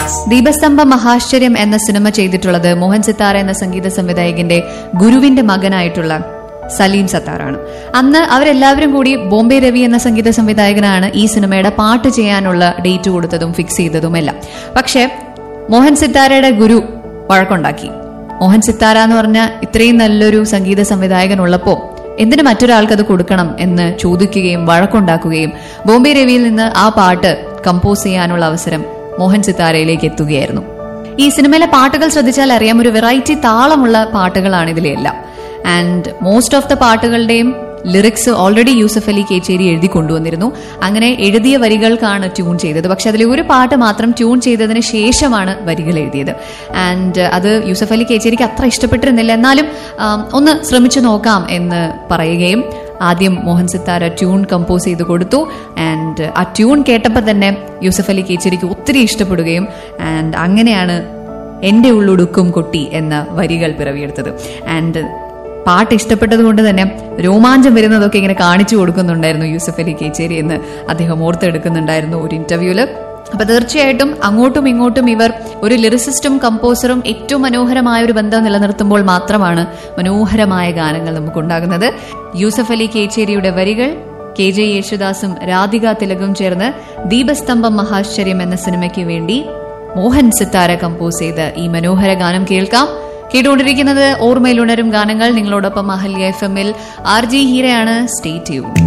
ദീപസ്തംഭ മഹാശ്ചര്യം എന്ന സിനിമ ചെയ്തിട്ടുള്ളത് മോഹൻ സിത്താര എന്ന സംഗീത സംവിധായകന്റെ ഗുരുവിന്റെ മകനായിട്ടുള്ള സലീം സത്താറാണ് അന്ന് അവരെല്ലാവരും കൂടി ബോംബെ രവി എന്ന സംഗീത സംവിധായകനാണ് ഈ സിനിമയുടെ പാട്ട് ചെയ്യാനുള്ള ഡേറ്റ് കൊടുത്തതും ഫിക്സ് ചെയ്തതുമെല്ലാം പക്ഷേ മോഹൻ സിത്താരയുടെ ഗുരു വഴക്കുണ്ടാക്കി മോഹൻ സിത്താര എന്ന് പറഞ്ഞ ഇത്രയും നല്ലൊരു സംഗീത സംവിധായകൻ ഉള്ളപ്പോ എന്തിനു മറ്റൊരാൾക്ക് അത് കൊടുക്കണം എന്ന് ചോദിക്കുകയും വഴക്കുണ്ടാക്കുകയും ബോംബെ രവിയിൽ നിന്ന് ആ പാട്ട് കമ്പോസ് ചെയ്യാനുള്ള അവസരം മോഹൻ സിത്താരയിലേക്ക് എത്തുകയായിരുന്നു ഈ സിനിമയിലെ പാട്ടുകൾ ശ്രദ്ധിച്ചാൽ അറിയാം ഒരു വെറൈറ്റി താളമുള്ള പാട്ടുകളാണ് ഇതിലെല്ലാം ആൻഡ് മോസ്റ്റ് ഓഫ് ദ പാട്ടുകളുടെയും ലിറിക്സ് ഓൾറെഡി യൂസഫ് അലി കേച്ചേരി എഴുതി കൊണ്ടുവന്നിരുന്നു അങ്ങനെ എഴുതിയ വരികൾക്കാണ് ട്യൂൺ ചെയ്തത് പക്ഷെ അതിൽ ഒരു പാട്ട് മാത്രം ട്യൂൺ ചെയ്തതിന് ശേഷമാണ് വരികൾ എഴുതിയത് ആൻഡ് അത് യൂസഫ് അലി കേച്ചേരിക്ക് അത്ര ഇഷ്ടപ്പെട്ടിരുന്നില്ല എന്നാലും ആം, ഒന്ന് ശ്രമിച്ചു നോക്കാം എന്ന് പറയുകയും ആദ്യം മോഹൻ സിത്താര ട്യൂൺ കമ്പോസ് ചെയ്ത് കൊടുത്തു ആൻഡ് ആ ട്യൂൺ കേട്ടപ്പോൾ തന്നെ യൂസഫ് അലി കേച്ചേരിക്ക് ഒത്തിരി ഇഷ്ടപ്പെടുകയും ആൻഡ് അങ്ങനെയാണ് എന്റെ ഉള്ളുടുക്കും കൊട്ടി എന്ന വരികൾ പിറവിയെടുത്തത് ആൻഡ് പാട്ട് ഇഷ്ടപ്പെട്ടത് കൊണ്ട് തന്നെ രോമാഞ്ചം വരുന്നതൊക്കെ ഇങ്ങനെ കാണിച്ചു കൊടുക്കുന്നുണ്ടായിരുന്നു യൂസഫ് അലി കേച്ചേരി എന്ന് അദ്ദേഹം ഓർത്തെടുക്കുന്നുണ്ടായിരുന്നു ഒരു ഇന്റർവ്യൂല് അപ്പൊ തീർച്ചയായിട്ടും അങ്ങോട്ടും ഇങ്ങോട്ടും ഇവർ ഒരു ലിറിസിസ്റ്റും കമ്പോസറും ഏറ്റവും മനോഹരമായ ഒരു ബന്ധം നിലനിർത്തുമ്പോൾ മാത്രമാണ് മനോഹരമായ ഗാനങ്ങൾ നമുക്കുണ്ടാകുന്നത് യൂസഫ് അലി കേച്ചേരിയുടെ വരികൾ കെ ജെ യേശുദാസും രാധിക തിലകും ചേർന്ന് ദീപസ്തംഭം മഹാശ്ചര്യം എന്ന സിനിമയ്ക്ക് വേണ്ടി മോഹൻ സിത്താര കമ്പോസ് ചെയ്ത ഈ മനോഹര ഗാനം കേൾക്കാം കേട്ടുകൊണ്ടിരിക്കുന്നത് ഓർമ്മയിലുണരും ഗാനങ്ങൾ നിങ്ങളോടൊപ്പം അഹല്യ എഫ് എമ്മിൽ ആർ ജി ഹീരയാണ് സ്റ്റേ ട്യൂൺ